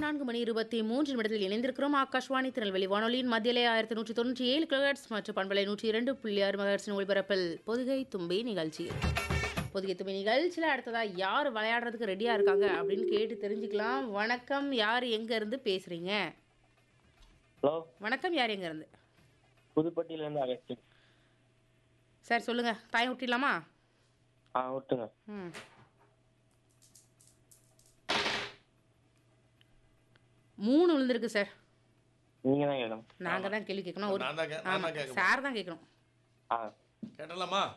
நான்கு மணி இருபத்தி மூன்று நிமிடத்தில் இணைந்திருக்கிறோம் ஆகாஷ்வாணி திருநெல்வேலி வானொலியின் மத்தியிலே ஆயிரத்தி நூற்றி தொண்ணூற்றி ஏழு கிலோஹெட்ஸ் மற்றும் பண்பலை நூற்றி இரண்டு புள்ளி ஆறு மகர்ஸின் ஒளிபரப்பில் பொதுகை தும்பி நிகழ்ச்சி பொதுகை தும்பி நிகழ்ச்சியில் அடுத்ததா யார் விளையாடுறதுக்கு ரெடியாக இருக்காங்க அப்படின்னு கேட்டு தெரிஞ்சுக்கலாம் வணக்கம் யார் எங்கேருந்து பேசுகிறீங்க ஹலோ வணக்கம் யார் எங்கேருந்து புதுப்பட்டியிலேருந்து அகஸ்டின் சார் சொல்லுங்கள் தாயம் விட்டிடலாமா ஆ விட்டுங்க ம் மூணு விழுந்திருக்கு சார் நீங்கள் தான் கேட்கணும் நாங்கள் தான் கேள்வி கேட்கணும் ஒரு நான் தான் கே- நான் தான் ஆமாம் கேட்க சார் தான் கேட்கணும் ஆ கேட்டலாமா